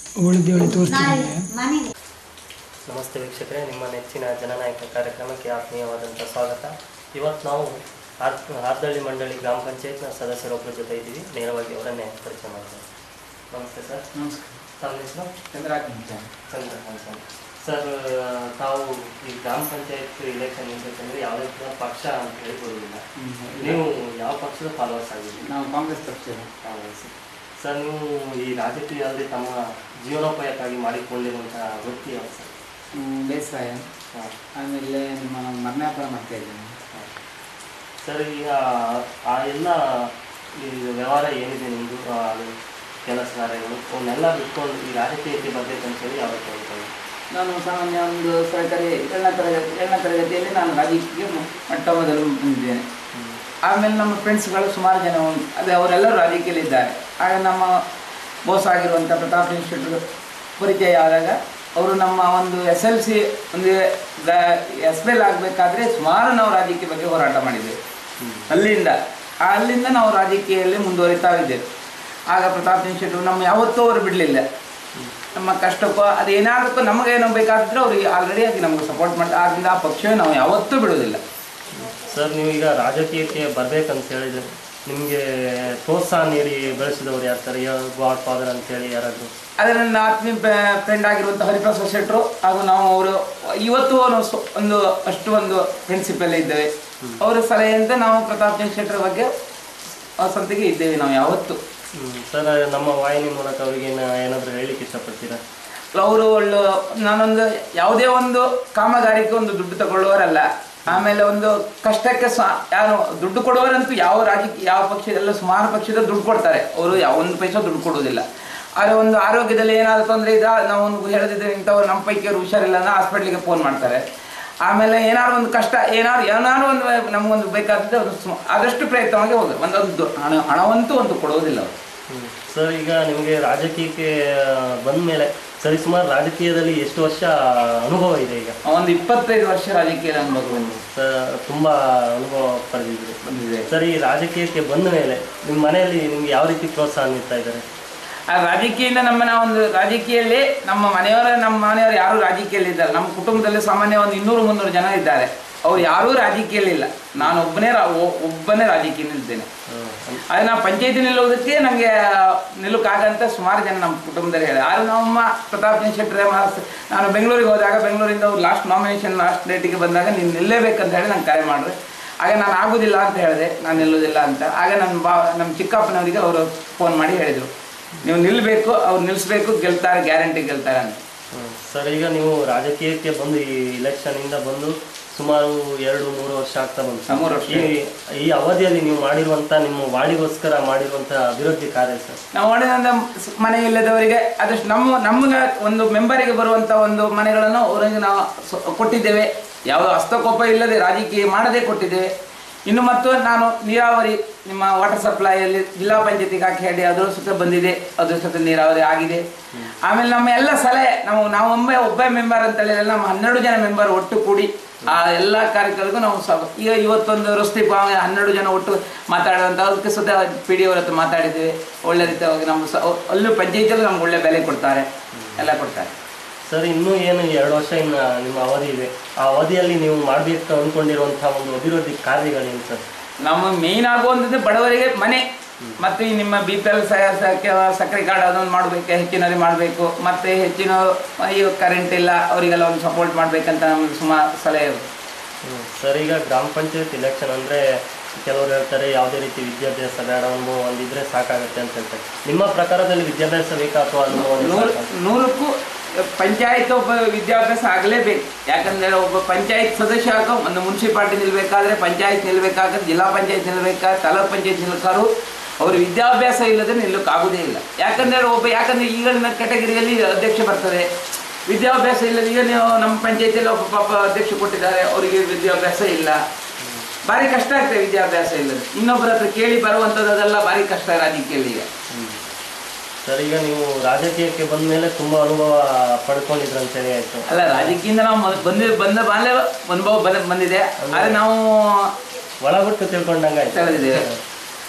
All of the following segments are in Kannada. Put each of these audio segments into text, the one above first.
ಉಳಿದು ಹೇಳಿ ತೋರಿಸ್ತೀನಿ ಮನೆಗೆ ನಮಸ್ತೆ ವೀಕ್ಷಕರೇ ನಿಮ್ಮ ನೆಚ್ಚಿನ ಜನನಾಯಕ ಕಾರ್ಯಕ್ರಮಕ್ಕೆ ಆತ್ಮೀಯವಾದಂಥ ಸ್ವಾಗತ ಇವತ್ತು ನಾವು ಆರ್ ಆರ್ದಳ್ಳಿ ಮಂಡಳಿ ಗ್ರಾಮ ಪಂಚಾಯತ್ನ ಸದಸ್ಯರೊಬ್ಬರ ಜೊತೆ ಇದ್ದೀವಿ ನೇರವಾಗಿ ಅವರನ್ನೇ ಪರಿಚಯ ಮಾಡ್ತಾರೆ ನಮಸ್ತೆ ಸರ್ ನಮಸ್ಕಾರ ತಮ್ಮ ಹೆಸರು ಚಂದ್ರಾಕಾಂತ ಚಂದ್ರಕಾಂತ್ ಸರ್ ಸರ್ ತಾವು ಈ ಗ್ರಾಮ ಪಂಚಾಯತ್ ಇಲೆಕ್ಷನ್ ನಿಲ್ಬೇಕಂದ್ರೆ ಯಾವುದೇ ಕೂಡ ಪಕ್ಷ ಅಂತ ಹೇಳಿ ಬರುವುದಿಲ್ಲ ನೀವು ಯಾವ ಪಕ್ಷದ ಫಾಲೋವರ್ಸ್ ಆಗಿದ್ದೀರಿ ನಾವು ಕಾಂಗ್ರೆಸ್ ಪಕ್ಷದ ಕಾಂಗ್ರೆಸ್ ಸರ್ ನೀವು ಈ ರಾಜಕೀಯದಲ್ಲಿ ತಮ್ಮ ಜೀವನೋಪಾಯಕ್ಕಾಗಿ ಮಾಡಿಕೊಂಡಿರುವಂತಹ ವೃತ್ತಿ ಯಾವುದು ಸರ್ ಹ್ಮ್, ಬೇಸಾಯ ಹಾಂ ಆಮೇಲೆ ನಿಮ್ಮ ಮರಣ ವ್ಯಾಪಾರ ಮಾಡ್ತಾ ಇದ್ದೇನೆ ಸರ್ ಈಗ ಆ ಎಲ್ಲ ಈ ವ್ಯವಹಾರ ಏನಿದೆ ನಿಮ್ಮದು ಅದು ಕೆಲಸ ಕಾರ್ಯಗಳು ಅವನ್ನೆಲ್ಲ ಬಿಟ್ಕೊಂಡು ಈ ರಾಜಕೀಯಕ್ಕೆ ಬರ್ಬೇಕಂತೇಳಿ ಯಾವತ್ತು ಅನ್ಕೊಂಡು ನಾನು ಸಾಮಾನ್ಯ ಒಂದು ಸರ್ಕಾರಿ ಏಳನೇ ತರಗತಿ ಏಳನೇ ತರಗತಿಯಲ್ಲಿ ನಾನು ರಾಜಕೀಯ ಮಟ್ಟ ಮೊದಲು ಬಂದಿದ್ದೇನೆ ಆಮೇಲೆ ನಮ್ಮ ಫ್ರೆಂಡ್ಸ್ಗಳು ಸುಮಾರು ಜನ ಉಂಟು ಅದೇ ಅವರೆಲ್ಲರೂ ರಾಜಕೀಯದಲ್ಲಿ ಇದ್ದಾರೆ ಆಗ ನಮ್ಮ ಬೋಸ್ ಆಗಿರುವಂಥ ಪ್ರತಾಪ್ ಇನ್ಸ್ಟಿಟ್ಯೂಟ್ ಪರಿಚಯ ಆದಾಗ ಅವರು ನಮ್ಮ ಒಂದು ಎಸ್ ಎಲ್ ಸಿ ಒಂದು ಎಸ್ ಎಲ್ ಆಗಬೇಕಾದ್ರೆ ಸುಮಾರು ನಾವು ರಾಜಕೀಯ ಬಗ್ಗೆ ಹೋರಾಟ ಮಾಡಿದ್ದೇವೆ ಅಲ್ಲಿಂದ ಆ ಅಲ್ಲಿಂದ ನಾವು ರಾಜಕೀಯದಲ್ಲಿ ಮುಂದುವರಿತಾ ಇದ್ದೇವೆ ಆಗ ಪ್ರತಾಪ್ ಇನ್ಸ್ಟಿಟ್ಯೂಟ್ ನಮ್ಮ ಯಾವತ್ತೂ ಅವರು ಬಿಡಲಿಲ್ಲ ನಮ್ಮ ಕಷ್ಟಕ್ಕೋ ಅದು ಏನಾದಕ್ಕೂ ನಮಗೇನು ಬೇಕಾದ್ರೆ ಅವ್ರಿಗೆ ಆಲ್ರೆಡಿ ಆಗಿ ನಮಗೆ ಸಪೋರ್ಟ್ ಮಾಡಿ ಆದ್ದರಿಂದ ಆ ಪಕ್ಷವೇ ನಾವು ಯಾವತ್ತೂ ಬಿಡೋದಿಲ್ಲ ಸರ್ ನೀವು ಈಗ ರಾಜಕೀಯಕ್ಕೆ ಬರ್ಬೇಕಂತ ಹೇಳಿದ್ರೆ ನಿಮಗೆ ಪ್ರೋತ್ಸಾಹ ನೀಡಿ ಬೆಳೆಸಿದವರು ಯಾರ್ತಾರೆ ಗಾಡ್ ಫಾದರ್ ಅಂತೇಳಿ ಯಾರಾದರೂ ಆದರೆ ನನ್ನ ಆತ್ಮೀಯ ಫ್ರೆಂಡ್ ಆಗಿರುವಂಥ ಹರಿಪ್ರಸಾದ್ ಶೆಟ್ಟರು ಹಾಗೂ ನಾವು ಅವರು ಇವತ್ತು ನಾವು ಸ್ವ- ಒಂದು ಅಷ್ಟು ಒಂದು ಫ್ರೆಂಡ್ಶಿಪ್ ಎಲ್ಲ ಇದ್ದೇವೆ ಅವರ ಸಲಹೆಯಿಂದ ನಾವು ಪ್ರತಾಪ್ ಚಂದ್ರ ಶೆಟ್ಟರ ಬಗ್ಗೆ ಆ ಸಂತಿಗೆ ಇದ್ದೇವೆ ನಾವು ಯಾವತ್ತು ಸರ್ ನಮ್ಮ ವಾಹಿನಿ ಮೂಲಕ ಅವರಿಗೆ ಏನಾದರೂ ಹೇಳಲಿಕ್ಕೆ ಇಷ್ಟಪಡ್ತೀರಾ ಅವರು ಒಳ್ಳೆ ನಾನೊಂದು ಯಾವುದೇ ಒಂದು ಕಾಮಗಾರಿಕೆ ಒಂದು ದುಡ್ಡು ತಗೊಳ್ಳುವವರಲ್ಲ ಆಮೇಲೆ ಒಂದು ಕಷ್ಟಕ್ಕೆ ಸ್ವ ಯಾರು ದುಡ್ಡು ಕೊಡುವವರಂತೂ ಯಾವ ರಾಜಕೀಯ ಯಾವ ಪಕ್ಷದಲ್ಲ ಸುಮಾರು ಪಕ್ಷದ ದುಡ್ಡು ಕೊಡ್ತಾರೆ ಅವರು ಯಾವ ಒಂದು ಪೈಸೆ ದುಡ್ಡು ಕೊಡುವುದಿಲ್ಲ ಆದರೆ ಒಂದು ಆರೋಗ್ಯದಲ್ಲಿ ಏನಾದರೂ ತೊಂದರೆ ಇದ್ದ ನಾವು ಒಂದು ಹೇಳದಿದ್ರೆ ಇಂಥವ್ರು ನಮ್ಮ ಪೈಕಿ ಅವ್ರು ಹುಷಾರಿಲ್ಲ ಅಂದ್ರೆ ಹಾಸ್ಪಿಟ್ಲಿಗೆ ಫೋನ್ ಮಾಡ್ತಾರೆ ಆಮೇಲೆ ಏನಾದ್ರು ಒಂದು ಕಷ್ಟ ಏನಾದ್ರು ಏನಾದ್ರು ಒಂದು ನಮಗೊಂದು ಬೇಕಾದ್ರೆ ಒಂದು ಸು- ಆದಷ್ಟು ಪ್ರಯತ್ನವಾಗಿ ಹೋಗುತ್ತೆ ಒಂದೊಂದು ಹಣ ಹಣವಂತೂ ಒಂದು ಕೊಡುವುದಿಲ್ಲ ಅವರು ಸರ್ ಈಗ ನಿಮಗೆ ರಾಜಕೀಯಕ್ಕೆ ಬಂದ ಮೇಲೆ ಸರಿಸುಮಾರು ರಾಜಕೀಯದಲ್ಲಿ ಎಷ್ಟು ವರ್ಷ ಅನುಭವ ಇದೆ ಈಗ ಒಂದು ಇಪ್ಪತ್ತೈದು ವರ್ಷ ರಾಜಕೀಯ ಅನುಭವ ಬಂದಿದೆ. ಸರ್ ತುಂಬಾ ಅನುಭವ ಪಡೆದಿದ್ದೀರಿ ಬಂದಿದೆ ಸರ್ ಈ ರಾಜಕೀಯಕ್ಕೆ ಬಂದ ಮೇಲೆ ನಿಮ್ಮ ಮನೆಯಲ್ಲಿ ನಿಮ್ಗೆ ಯಾವ ರೀತಿ ಪ್ರೋತ್ಸಾಹ ನೀಡ್ತಾ ಇದ್ದಾರೆ ಆ ರಾಜಕೀಯದಿಂದ ನಮ್ಮನ್ನ ಒಂದು ರಾಜಕೀಯದಲ್ಲಿ ನಮ್ಮ ಮನೆಯವರ ನಮ್ಮ ಮನೆಯವರು ಯಾರು ರಾಜಕೀಯದಲ್ಲಿ ಇದ್ದಾರೆ ನಮ್ಮ ಕುಟುಂಬದಲ್ಲಿ ಸಾಮಾನ್ಯ ಒಂದು ಇನ್ನೂರು ಮುನ್ನೂರು ಜನ ಇದ್ದಾರೆ ಅವ್ರು ಯಾರೂ ರಾಜಕೀಯದಲ್ಲಿ ಇಲ್ಲ ನಾನು ಒಬ್ಬನೇ ರಾ- ಒ- ಒಬ್ಬನೇ ರಾಜಕೀಯ ನಿಲ್ತೇನೆ ಆದರೆ ನಾವು ಪಂಚಾಯತಿ ನಿಲ್ಲುವುದಕ್ಕೆ ನನಗೆ ನಿಲ್ಲುಕ್ಕಾಗಂತ ಸುಮಾರು ಜನ ನಮ್ಮ ಕುಟುಂಬದಲ್ಲಿ ಹೇಳಿ ಆದ್ರೆ ನಮ್ಮ ಪ್ರತಾಪ್ ಚಂದ್ರ ಶೆಟ್ಟರೆ ಮಹಾರಾಜ್ ನಾನು ಬೆಂಗಳೂರಿಗೆ ಹೋದಾಗ ಬೆಂಗಳೂರಿಂದ ಅವ್ರು ಲಾಸ್ಟ್ ನಾಮಿನೇಷನ್ ಲಾಸ್ಟ್ ಡೇಟಿಗೆ ಬಂದಾಗ ನೀನು ನಿಲ್ಲೇಬೇಕಂತ ಹೇಳಿ ನಂಗೆ ಕರೆ ಮಾಡಿದ್ರೆ ಆಗ ನಾನು ಆಗುದಿಲ್ಲ ಅಂತ ಹೇಳಿದೆ ನಾನು ನಿಲ್ಲುವುದಿಲ್ಲ ಅಂತ ಆಗ ನನ್ನ ಬಾ ನಮ್ಮ ಚಿಕ್ಕಪ್ಪನವರಿಗೆ ಅವರು ಫೋನ್ ಮಾಡಿ ಹೇಳಿದರು ನೀವು ನಿಲ್ಲಬೇಕು ಅವ್ರು ನಿಲ್ಲಿಸ್ಬೇಕು ಗೆಲ್ತಾರೆ ಗ್ಯಾರಂಟಿ ಗೆಲ್ತಾರೆ ಅಂತ ಸರ್ ಈಗ ನೀವು ರಾಜಕೀಯಕ್ಕೆ ಬಂದು ಈ ಎಲೆಕ್ಷನ್ ಇಂದ ಬಂದು ಸುಮಾರು ಎರಡು ಮೂರು ವರ್ಷ ಆಗ್ತಾ ಬಂತು ಮೂರು ವರ್ಷ. ಈ ಈ ಅವಧಿಯಲ್ಲಿ ನೀವು ಮಾಡಿರುವಂತ ನಿಮ್ಮ ವಾಡಿಗೋಸ್ಕರ ಮಾಡಿರುವಂತ ಅಭಿವೃದ್ಧಿ ಕಾರ್ಯ ಸರ್ ನಾವು ಮಾಡಿದಂಥ ಸ್- ಮನೆ ಇಲ್ಲದವರಿಗೆ ಅದಷ್ಟು ನಮ್ಮ ನಮಗೆ ಒಂದು ಮೆಂಬರಿಗೆ ಬರುವಂಥ ಒಂದು ಮನೆಗಳನ್ನು ಅವರಿಗೆ ನಾವು ಸ- ಕೊಟ್ಟಿದ್ದೇವೆ ಯಾವುದೋ ಹಸ್ತಕೋಪ ಇಲ್ಲದೆ ರಾಜಕೀಯ ಮಾಡದೆ ಕೊಟ್ಟಿದ್ದೇವೆ ಇನ್ನು ಮತ್ತು ನಾನು ನೀರಾವರಿ ನಿಮ್ಮ ವಾಟರ್ ಸಪ್ಲೈಯಲ್ಲಿ ಜಿಲ್ಲಾ ಪಂಚಾಯತಿಗೆ ಹಾಕಿ ಹೇಳಿ ಅದರ ಸುತ್ತ ಬಂದಿದೆ ಅದ್ರ ಸುತ್ತ ನೀರಾವರಿ ಆಗಿದೆ ಆಮೇಲೆ ನಮ್ಮ ಎಲ್ಲ ಸಲಹೆ ನಾವು ನಾವು ಒಮ್ಮೆ ಒಬ್ಬ ಮೆಂಬರ್ ಅಂತ ಹೇಳಿದ್ರೆ ನಮ್ಮ ಹನ್ನೆರಡು ಜನ ಮೆಂಬರ್ ಒಟ್ಟು ಕೂಡಿ ಆ ಎಲ್ಲ ಕಾರ್ಯಕ್ರಮಕ್ಕೂ ನಾವು ಸ ಈಗ ಇವತ್ತೊಂದು ರಸ್ತೆ ಪಾ- ಹನ್ನೆರಡು ಜನ ಒಟ್ಟು ಮಾತಾಡುವಂಥ ಅದಕ್ಕೆ ಸುತ್ತ ಪಿ ಡಿ ಅವ್ರ ಹತ್ರ ಮಾತಾಡಿದ್ದೇವೆ ಒಳ್ಳೆ ರೀತಿಯಾಗಿ ನಮ್ಮ ಸ ಅಲ್ಲೂ ಪಂಚಾಯತಿಯಲ್ಲಿ ನಮ್ಗೆ ಒಳ್ಳೆ ಬೆಲೆ ಕೊಡ್ತಾರೆ ಎಲ್ಲ ಕೊಡ್ತಾರೆ ಸರ್ ಇನ್ನೂ ಏನು ಎರಡು ವರ್ಷ ಇನ್ನು ನಿಮ್ಮ ಅವಧಿ ಇದೆ ಆ ಅವಧಿಯಲ್ಲಿ ನೀವು ಮಾಡಬೇಕು ಅಂದ್ಕೊಂಡಿರುವಂತಹ ಒಂದು ಅಭಿವೃದ್ಧಿ ಕಾರ್ಯಗಳೇನು ಸರ್ ನಮ್ಮ ಮೇಯ್ನ್ ಆಗುವಂಥದ್ದು ಬಡವರಿಗೆ ಮನೆ ಮತ್ತು ಈ ನಿಮ್ಮ ಬಿ ಪಿ ಎಲ್ ಸಕ್ಕರೆ ಕಾರ್ಡ್ ಅದೊಂದು ಮಾಡಬೇಕು ಹೆಚ್ಚಿನವರಿಗೆ ಮಾಡಬೇಕು ಮತ್ತು ಹೆಚ್ಚಿನ ಈ ಕರೆಂಟ್ ಇಲ್ಲ ಅವರಿಗೆಲ್ಲ ಒಂದು ಸಪೋರ್ಟ್ ಮಾಡಬೇಕಂತ ನಮಗೆ ಸುಮಾರು ಸಲಹೆ ಇದೆ. ಹ್ಮ್. ಸರ್ ಈಗ ಗ್ರಾಮ ಪಂಚಾಯತ್ ಇಲೆಕ್ಷನ್ ಅಂದರೆ ಕೆಲವರು ಹೇಳ್ತಾರೆ ಯಾವುದೇ ರೀತಿ ವಿದ್ಯಾಭ್ಯಾಸ ಬೇಡ ಅನುಭವ ಒಂದಿದ್ರೆ ಸಾಕಾಗುತ್ತೆ ಅಂತ ಹೇಳ್ತಾರೆ ನಿಮ್ಮ ಪ್ರಕಾರದಲ್ಲಿ ವಿದ್ಯಾಭ್ಯಾಸ ಬೇಕಾ ಅಥವಾ ಅನುಭವ ಒಂದೇ ನೂರು ಸಾಕಾ? ನೂರಕ್ಕೂ ಪಂಚಾಯತ್ ಒಬ್ಬ ವಿದ್ಯಾಭ್ಯಾಸ ಆಗಲೇಬೇಕು ಯಾಕಂದರೆ ಒಬ್ಬ ಪಂಚಾಯತ್ ಸದಸ್ಯ ಆಗ ಒಂದು ಮುನ್ಸಿಪಾಲ್ಟಿ ನಿಲ್ಬೇಕಾದ್ರೆ ಪಂಚಾಯತ್ ನಿಲ್ಬೇಕಾದ್ರೆ ಜಿಲ್ಲಾ ಪಂಚಾಯತ್ ನಿಲ್ಬೇಕಾದ್ರೆ ತಾಲೂಕ್ ಪಂಚಾಯತ್ ನಿಲ್ಕಾರು ಅವರು ವಿದ್ಯಾಭ್ಯಾಸ ಇಲ್ಲದೆ ನಿಲ್ಲಕ್ಕಾಗೋದೇ ಇಲ್ಲ ಯಾಕಂದರೆ ಒಬ್ಬ ಯಾಕಂದರೆ ಈಗಿನ ಕೆಟಗರಿಯಲ್ಲಿ ಅಧ್ಯಕ್ಷ ಬರ್ತಾರೆ ವಿದ್ಯಾಭ್ಯಾಸ ಇಲ್ಲದೆ ಈಗ ನೀವು ನಮ್ಮ ಪಂಚಾಯತಿಯಲ್ಲಿ ಒಬ್ಬ ಪಾಪ ಅಧ್ಯಕ್ಷ ಕೊಟ್ಟಿದ್ದಾರೆ ಅವರಿಗೆ ವಿದ್ಯಾಭ್ಯಾಸ ಇಲ್ಲ ಭಾರಿ ಕಷ್ಟ ಆಗ್ತದೆ ವಿದ್ಯಾಭ್ಯಾಸ ಇಲ್ಲದೆ ಇನ್ನೊಬ್ಬರ ಹತ್ರ ಕೇಳಿ ಬರುವಂಥದ್ದು ಅದೆಲ್ಲ ಭಾರಿ ಕಷ್ಟ ರಾಜಕೀಯದಲ್ಲಿ ಈಗ ಸರ್ ಈಗ ನೀವು ರಾಜಕೀಯಕ್ಕೆ ಬಂದ ಮೇಲೆ ತುಂಬಾ ಅನುಭವ ಪಡ್ಕೊಂಡಿದ್ರು ಅಂತೇಳಿ ಆಯ್ತು ಅಲ್ಲ ರಾಜಕೀಯದಿಂದ ನಾವು ಮೊದ್- ಬಂದಿ ಬಂದ ಬಾಲ್ಯ ಅನುಭವ ಬಂದ ಬಂದಿದೆ ಆದರೆ ನಾವು ಒಳಗೊಟ್ಟು ತಿಳ್ಕೊಂಡಂಗೆ ಆಯ್ತು ತಿಳಿದಿದ್ದೇವೆ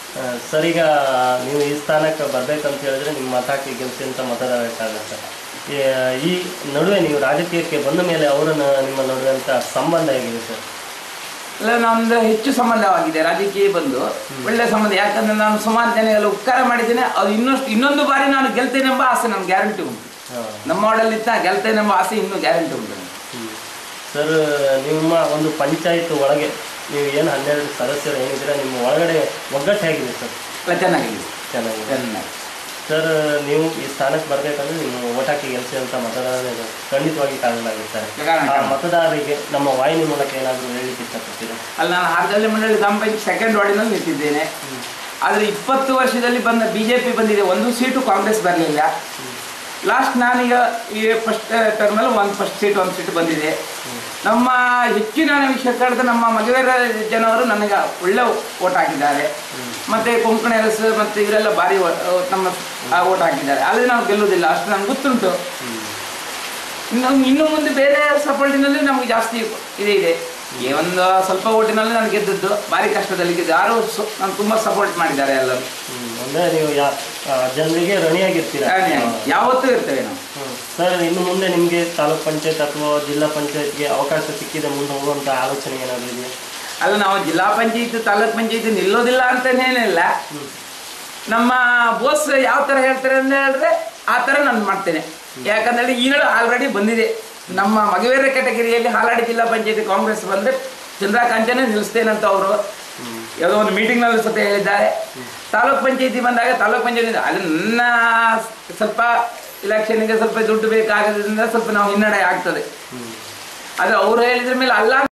ಆ, ಸರ್ ಈಗ ನೀವು ಈ ಸ್ಥಾನಕ್ಕೆ ಬರ್ಬೇಕಂತ ಹೇಳಿದ್ರೆ ನಿಮ್ಮ ಮತ ಹಾಕಿ ಗೆಲ್ಸಿ ಅಂತ ಮತದಾರಕ್ಕಾಗತ್ತೆ ಈ- ಈ ನಡುವೆ ನೀವು ರಾಜಕೀಯಕ್ಕೆ ಬಂದ ಮೇಲೆ ಅವರನ್ನ ನಿಮ್ಮ ನಡುವಂಥ ಸಂಬಂಧ ಹೇಗಿದೆ ಸರ್ ಇಲ್ಲ ನಮ್ದು ಹೆಚ್ಚು ಸಂಬಂಧವಾಗಿದೆ ರಾಜಕೀಯ ಬಂದು ಒಳ್ಳೆ ಸಂಬಂಧ ಯಾಕಂದ್ರೆ ನಾನು ಸುಮಾರು ಜನಗೆಲ್ಲ ಉಪಕಾರ ಮಾಡಿದ್ದೇನೆ ಅದು ಇನ್ನಷ್ಟು ಇನ್ನೊಂದು ಬಾರಿ ನಾನು ಗೆಲ್ತೇನೆ ಎಂಬ ಆಸೆ ನಮ್ಗೆ ಗ್ಯಾರಂಟಿ ಉಂಟು ಹಾಂ ನಮ್ಮ ವಾರ್ಡಲ್ಲಿದ್ದ ಗೆಲ್ತೇನೆ ಎಂಬ ಆಸೆ ಇನ್ನೂ ಗ್ಯಾರಂಟಿ ಉಂಟು ನನಗೆ. ಸರ್ ನಿಮ್ಮ ಒಂದು ಪಂಚಾಯತ್ ಒಳಗೆ ನೀವು ಏನು ಹನ್ನೆರಡು ಸದಸ್ಯರು ಏನಿದ್ದೀರಾ ನಿಮ್ಮ ಒಳಗಡೆ ಒಗ್ಗಟ್ಟು ಹೇಗಿದೆ ಸರ್ ಎಲ್ಲ ಚೆನ್ನಾಗಿದೆ ಚೆನ್ನಾಗಿದೆ ಚೆನ್ನಾಗಿ ಸರ್ ನೀವು ಈ ಸ್ಥಾನಕ್ಕೆ ಬರಬೇಕಂದ್ರೆ ನೀವು ಓಟ್ ಹಾಕಿ ಗೆಲ್ಸಿ ಅಂತ ಮತದಾರರು ಖಂಡಿತವಾಗಿ ಕಾರಣರಾಗಿರ್ತಾರೆ ಕಾರಣ ಆ ಮತದಾರರಿಗೆ ನಮ್ಮ ವಾಹಿನಿ ಮೂಲಕ ಏನಾದರೂ ಹೇಳಲಿಕ್ಕೆ ಇಷ್ಟಪಡ್ತೀರಾ ಅಲ್ಲಿ ನಾನು ಹಾರದಳ್ಳಿ ಮಂಡಳಿ ಗ್ರಾಮ ಪಂಚಾಯತ್ ಸೆಕೆಂಡ್ ವಾರ್ಡಿನಲ್ಲಿ ನಿಂತಿದ್ದೇನೆ ಆದರೆ ಇಪ್ಪತ್ತು ವರ್ಷದಲ್ಲಿ ಬಂದ ಬಿ ಜೆ ಪಿ ಬಂದಿದೆ ಒಂದು ಸೀಟು ಕಾಂಗ್ರೆಸ್ ಬರಲಿಲ್ಲ ಲಾಸ್ಟ್ ನಾನೀಗ ಈ ಫಸ್ಟ್ ಟರ್ಮಲ್ಲಿ ಒಂದು ಫಸ್ಟ್ ಸೀಟ್ ಒಂದು ಸೀಟ್ ಬಂದಿದೆ ನಮ್ಮ ಹೆಚ್ಚಿನ ವಿಷಯ ಕಳೆದ ನಮ್ಮ ಮದುವೆರ ಜನರು ನನಗೆ ಒಳ್ಳೆ ಓಟ್ ಹಾಕಿದ್ದಾರೆ ಮತ್ತೆ ಕೊಂಕಣ ಎಲಸ್ ಮತ್ತು ಇವರೆಲ್ಲ ಭಾರಿ ಓ- ನಮ್ಮ ಓಟ್ ಹಾಕಿದ್ದಾರೆ ಆದರೆ ನಾವು ಗೆಲ್ಲುವುದಿಲ್ಲ ಅಷ್ಟು ನನಗೆ ಗೊತ್ತುಂಟು ಇನ್ನು ಇನ್ನು ಮುಂದೆ ಬೇರೆ ಸಪೋರ್ಟಿನಲ್ಲಿ ನಮಗೆ ಜಾಸ್ತಿ ಇದೆ ಇದೆ ಈ ಒಂದು ಸ್ವಲ್ಪ ಓಟಿನಲ್ಲಿ ನಾನು ಗೆದ್ದದ್ದು ಭಾರಿ ಕಷ್ಟದಲ್ಲಿ ಗೆದ್ದು ಯಾರು ನಾನು ತುಂಬ ಸಪೋರ್ಟ್ ಮಾಡಿದ್ದಾರೆ ಎಲ್ಲರೂ ಹ್ಮ್. ಅಂದ್ರೆ ನೀವು ಯಾ ಆ, ಜನರಿಗೆ ಋಣಿಯಾಗಿರ್ತೀರಾ ಯಾವತ್ತೂ ಇರ್ತೇವೆ ನಾವು ಹ್ಮ್. ಸರ್ ಇನ್ನು ಮುಂದೆ ನಿಮಗೆ ತಾಲೂಕ್ ಪಂಚಾಯತ್ ಅಥವಾ ಜಿಲ್ಲಾ ಪಂಚಾಯತ್ಗೆ ಅವಕಾಶ ಸಿಕ್ಕಿದೆ ಮುಂದೆ ಹೋಗುವಂಥ ಆಲೋಚನೆ ಏನಾದರೂ ಇದೆಯಾ ಅಲ್ಲ ನಾವು ಜಿಲ್ಲಾ ಪಂಚಾಯತ್ ತಾಲೂಕ್ ಪಂಚಾಯತ್ ನಿಲ್ಲೋದಿಲ್ಲ ಅಂತನೇನಿಲ್ಲ ನಮ್ಮ ಬೋಸ್ ಯಾವ ಥರ ಹೇಳ್ತಾರೆ ಅಂತ ಹೇಳಿದ್ರೆ ಆ ಥರ ನಾನು ಮಾಡ್ತೇನೆ ಯಾಕಂದ್ರೆ ಈಗಲೂ ಆಲ್ರೆಡಿ ಬಂದಿದೆ ನಮ್ಮ ಮಗವೇರ ಕೆಟಗರಿಯಲ್ಲಿ ಹಾಲಾಡಿ ಜಿಲ್ಲಾ ಪಂಚಾಯತಿ ಕಾಂಗ್ರೆಸ್ ಬಂದರೆ ಚಂದ್ರಕಾಂತನೇ ನಿಲ್ಲಿಸ್ತೇನಂತ ಅವರು ಯಾವುದೋ ಒಂದು ಮೀಟಿಂಗ್ನಲ್ಲಿ ಸತ ಹೇಳಿದ್ದಾರೆ ತಾಲೂಕ್ ಪಂಚಾಯತಿ ಬಂದಾಗ ತಾಲೂಕ್ ಪಂಚಾಯತಿ ಅದು ನನ್ನ ಸ್ವಲ್ಪ ಇಲೆಕ್ಷನ್ಗೆ ಸ್ವಲ್ಪ ದುಡ್ಡು ಬೇಕಾಗೋದ್ರಿಂದ ಸ್ವಲ್ಪ ನಾವು ಹಿನ್ನಡೆ ಆಗ್ತದೆ ಅದು ಅವ್ರು ಹೇಳಿದ್ರ ಮೇಲೆ ಅಲ್ಲ